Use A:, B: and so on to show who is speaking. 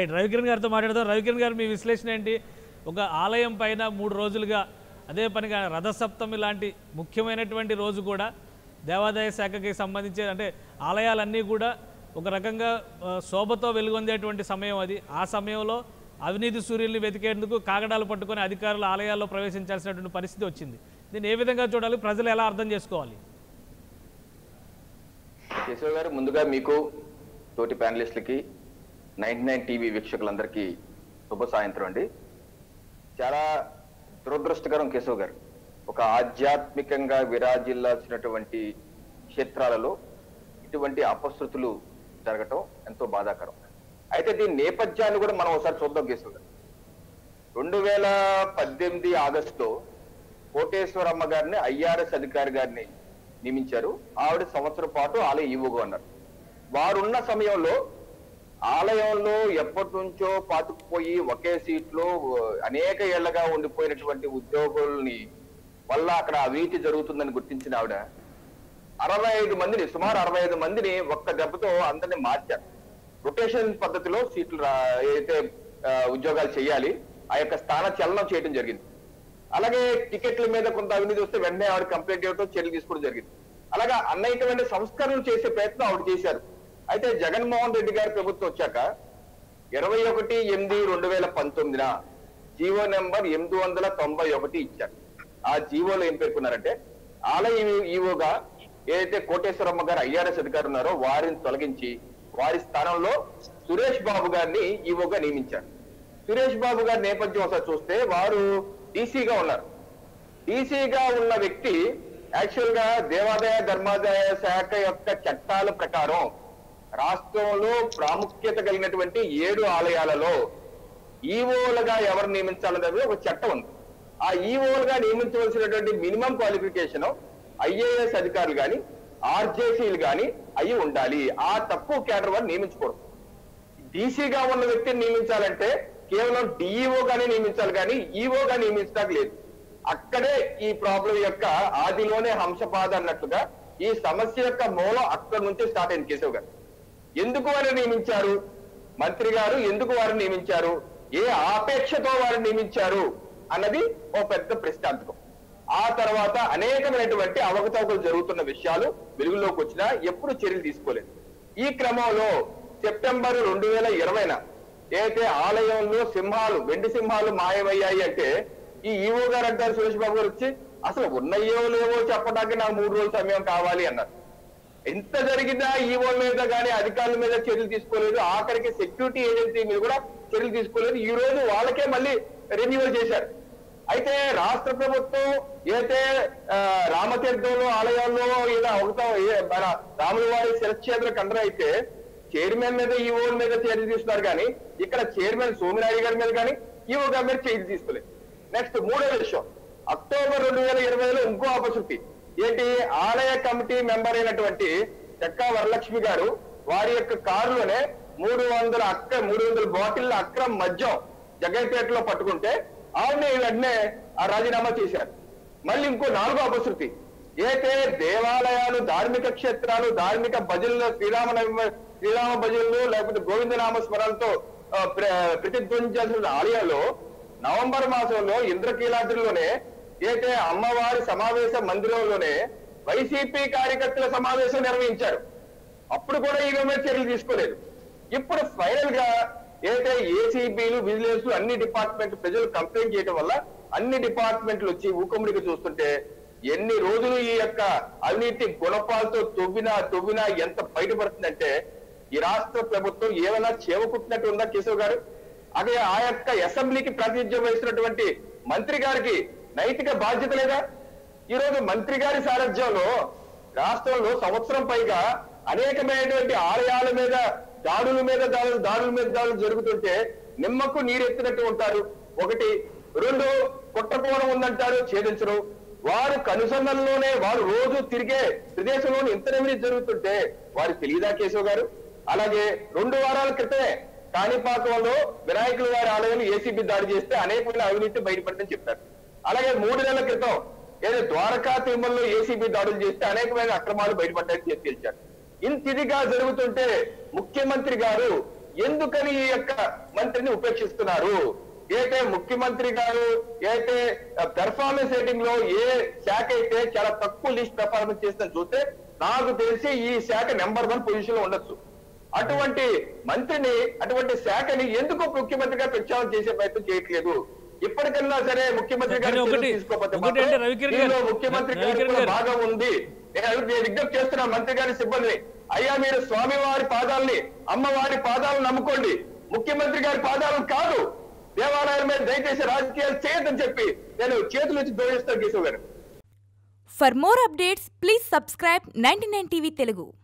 A: Right Ravikiran గారితో మాట్లాడదాం రవికిరణ్ గారు మీ విశ్లేషణ ఏంటి ఒక ఆలయం పైన మూడు రోజులుగా అదే పనిగా రథసప్తమి లాంటి ముఖ్యమైనటువంటి రోజు కూడా దేవాదాయ శాఖకి సంబంధించి అంటే ఆలయాలన్నీ కూడా ఒక రకంగా ఆ, శోభతో వెలుగొందేటువంటి సమయం అది ఆ సమయంలో అవినీతి సూర్యుల్ని వెతికేందుకు కాగడాలు పట్టుకొని అధికారులు ఆలయాల్లో ప్రవేశించాల్సినటువంటి పరిస్థితి వచ్చింది దీన్ని ఏ విధంగా చూడాలి ప్రజలు ఎలా అర్థం చేసుకోవాలి
B: కేశవ్ గారు ముందుగా మీకు తోటి ప్యానలిస్టులకి నైన్టీ నైన్ టీవీ వీక్షకులందరికీ శుభ సాయంత్రం అండి చాలా దురదృష్టకరం కేశవ్ గారు ఒక ఆధ్యాత్మికంగా విరాజిల్లాల్సినటువంటి క్షేత్రాలలో ఇటువంటి అపశృతులు జరగటం ఎంతో బాధాకరం అయితే దీని నేపథ్యాన్ని కూడా మనం ఒకసారి చూద్దాం కేశవ్ గారు రెండు వేల పద్దెనిమిది ఆగస్టులో కోటేశ్వరమ్మ గారిని ఐఆర్ఎస్ అధికారి గారిని నియమించారు ఆవిడ సంవత్సరం పాటు ఆలయ ఈవోగా ఉన్నారు వారున్న సమయంలో ఆలయంలో ఎప్పటి నుంచో పాతుకుపోయి ఒకే సీట్లో అనేక ఏళ్లగా ఉండిపోయినటువంటి ఉద్యోగుల్ని వల్ల అక్కడ అవినీతి జరుగుతుందని గుర్తించిన ఆవిడ అరవై ఐదు మందిని సుమారు అరవై ఐదు మందిని ఒక్క దెబ్బతో అందరిని మార్చారు రొటేషన్ పద్ధతిలో సీట్లు రా- ఏదైతే ఆ, ఉద్యోగాలు చేయాలి ఆ యొక్క స్థాన చలనం చేయడం జరిగింది అలాగే టికెట్ల మీద కొంత అవినీతి వస్తే వెంటనే ఆవిడ కంప్లైంట్ ఇవ్వడం చర్యలు తీసుకోవడం జరిగింది అలాగా అనేకమైన సంస్కరణలు చేసే ప్రయత్నం ఆవిడ చేశారు అయితే జగన్మోహన్ రెడ్డి గారి ప్రభుత్వం వచ్చాక ఇరవై ఒకటి ఎనిమిది రెండు వేల పంతొమ్మిదిన జీవో నెంబర్ ఎనిమిది వందల తొంభై ఒకటి ఇచ్చారు ఆ జీవోలో ఏం పేర్కొన్నారంటే ఆలయ ఈ- ఈవోగా ఏదైతే కోటేశ్వరమ్మ గారు ఐఆర్ఎస్ అధికారి ఉన్నారో వారిని తొలగించి వారి స్థానంలో సురేష్ బాబు గారిని ఈవోగా నియమించారు సురేష్ బాబు గారి నేపథ్యం ఒకసారి చూస్తే వారు డీసీగా ఉన్నారు డీసీగా ఉన్న వ్యక్తి యాక్చువల్ గా దేవాదాయ ధర్మాదాయ శాఖ యొక్క చట్టాల ప్రకారం రాష్ట్రంలో ప్రాముఖ్యత కలిగినటువంటి ఏడు ఆలయాలలో ఈవోలుగా ఎవరు నియమించాలనేది ఒక చట్టం ఉంది ఆ ఈవోలుగా నియమించవలసినటువంటి మినిమం క్వాలిఫికేషన్ ఐఏఎస్ అధికారులు కానీ ఆర్జేసీలు కానీ అయి ఉండాలి ఆ తక్కువ కేడర్ వారు నియమించకూడదు డీసీగా ఉన్న వ్యక్తిని నియమించాలంటే కేవలం డిఈఓ గానే నియమించాలి కానీ ఈఓగా నియమించడానికి లేదు అక్కడే ఈ ప్రాబ్లం యొక్క ఆదిలోనే హంసపాద అన్నట్లుగా ఈ సమస్య యొక్క మూలం అక్కడి నుంచే స్టార్ట్ అయింది కేశవ్ గారు ఎందుకు వారిని నియమించారు మంత్రి గారు ఎందుకు వారిని నియమించారు ఏ ఆపేక్షతో వారిని నియమించారు అన్నది ఓ పెద్ద ప్రశ్నార్థకం ఆ తర్వాత అనేకమైనటువంటి అవకతవకలు జరుగుతున్న విషయాలు వెలుగులోకి వచ్చినా ఎప్పుడు చర్యలు తీసుకోలేదు ఈ క్రమంలో సెప్టెంబర్ రెండు వేల ఇరవైన ఏదైతే ఆలయంలో సింహాలు వెండి సింహాలు మాయమయ్యాయి అంటే ఈ ఈవో గారు అంటారు సురేష్ బాబు గారు వచ్చి అసలు ఉన్నాయో లేవో చెప్పడానికి నాకు మూడు రోజుల సమయం కావాలి అన్నారు ఎంత జరిగినా ఈవో మీద కానీ అధికారుల మీద చర్యలు తీసుకోలేదు ఆఖరికి సెక్యూరిటీ ఏజెన్సీ మీద కూడా చర్యలు తీసుకోలేదు ఈ రోజు వాళ్ళకే మళ్ళీ రెన్యువల్ చేశారు అయితే రాష్ట్ర ప్రభుత్వం ఏదైతే ఆ, రామతీర్థంలో ఆలయాల్లో ఇలా అవుతా మన రాముల వారి శిరక్షేత్ర కండర అయితే చైర్మన్ మీద ఈఓ మీద చర్య తీసుకున్నారు కానీ ఇక్కడ చైర్మన్ సోమినాయుడు గారి మీద కానీ ఈఓ గారి మీద చర్య తీసుకోలేదు నెక్స్ట్ మూడో విషయం అక్టోబర్ రెండు వేల ఇరవైలో ఇంకో ఆపర్చునిటీ ఏంటి ఆలయ కమిటీ మెంబర్ అయినటువంటి చెక్కా వరలక్ష్మి గారు వారి యొక్క కారులోనే మూడు వందల అక్క మూడు వందల బాటిల్ అక్రమ మద్యం జగన్పేటలో పట్టుకుంటే ఆవిడని వెంటనే ఆ రాజీనామా చేశారు మళ్ళీ ఇంకో నాలుగో అపశృతి ఏతే దేవాలయాలు ధార్మిక క్షేత్రాలు ధార్మిక భజనలు శ్రీరామ నవ- శ్రీరామ భజనలు లేకపోతే గోవిందనామ స్మరణలతో ఆ, ప్ర- ప్రతిధ్వనించాల్సిన ఆలయాల్లో నవంబర్ మాసంలో ఇంద్రకీలాద్రిలోనే ఏతే అమ్మవారి సమావేశ మందిరంలోనే వైసీపీ కార్యకర్తల సమావేశం నిర్వహించారు అప్పుడు కూడా ఈ మీద చర్యలు తీసుకోలేదు ఇప్పుడు ఫైనల్ గా ఏదైతే ఏసీబీలు విజిలెన్స్ అన్ని డిపార్ట్మెంట్ ప్రజలు కంప్లైంట్ చేయడం వల్ల అన్ని డిపార్ట్మెంట్లు వచ్చి ఊకముడికి చూస్తుంటే ఎన్ని రోజులు ఈ యొక్క అవినీతి గుణపాలతో తొవ్వినా తొవ్వినా ఎంత బయటపడుతుందంటే ఈ రాష్ట్ర ప్రభుత్వం ఏమైనా చేవకుట్టినట్టు ఉందా కేశవ్ గారు అదే ఆ యొక్క అసెంబ్లీకి ప్రాతినిధ్యం వహిస్తున్నటువంటి మంత్రి గారికి నైతిక బాధ్యత లేదా ఈ రోజు మంత్రి గారి సారథ్యంలో రాష్ట్రంలో సంవత్సరం పైగా అనేకమైనటువంటి ఆలయాల మీద దాడుల మీద దాడులు దాడుల మీద దాడులు జరుగుతుంటే నిమ్మకు నీరెత్తినట్టు ఉంటారు ఒకటి రెండు కుట్రకోణం ఉందంటారు ఛేదించరు వారు కనుసన్నల్లోనే వారు రోజు తిరిగే ప్రదేశంలోనే ఇంత అవినీతి జరుగుతుంటే వారు తెలియదా కేశవ్ గారు అలాగే రెండు వారాల క్రితమే కాణిపాకంలో వినాయకుల వారి ఆలయంలో ఏసీబీ దాడి చేస్తే అనేకమైన అవినీతి బయటపడిందని చెప్పారు అలాగే మూడు నెలల క్రితం ఏదో ద్వారకా తిరుమలలో ఏసీబీ దాడులు చేస్తే అనేకమైన అక్రమాలు బయటపడ్డాయని చెప్పి తెలిచారు ఇంత ఇదిగా జరుగుతుంటే ముఖ్యమంత్రి గారు ఎందుకని ఈ యొక్క మంత్రిని ఉపేక్షిస్తున్నారు అయితే ముఖ్యమంత్రి గారు అయితే పెర్ఫార్మెన్స్ రేటింగ్ లో ఏ శాఖ అయితే చాలా తక్కువ లిస్ట్ పెర్ఫార్మెన్స్ చేస్తుందని చూస్తే నాకు తెలిసి ఈ శాఖ నెంబర్ వన్ పొజిషన్ లో ఉండొచ్చు అటువంటి మంత్రిని అటువంటి శాఖని ఎందుకు ముఖ్యమంత్రిగా ప్రచారం చేసే ప్రయత్నం చేయట్లేదు ఇప్పటికన్నా సరే ముఖ్యమంత్రి గారు
A: కానీ ఒకటి-
B: చర్యలు తీసుకోకపోతే
A: ఒకటి
B: మాత్రం
A: అంటే రవికిరణ్ గారు-
B: దీనిలో ముఖ్యమంత్రి గారికి
A: రవికిరణ్
B: కూడా
A: గారు-
B: భాగం ఉంది నేను అడుగు- నేను విజ్ఞప్తి చేస్తున్నా మంత్రి గారి సిబ్బందిని అయ్యా మీరు స్వామివారి పాదాలని అమ్మవారి పాదాలను నమ్ముకోండి ముఖ్యమంత్రి గారి పాదాలను కాదు దేవాలయాల మీద దయచేసి రాజకీయాలు చేయొద్దని చెప్పి నేను చేతులు ఇచ్చి దోషిస్తాను కేశవ్ గారు
C: For more updates, please subscribe 99 TV Telugu.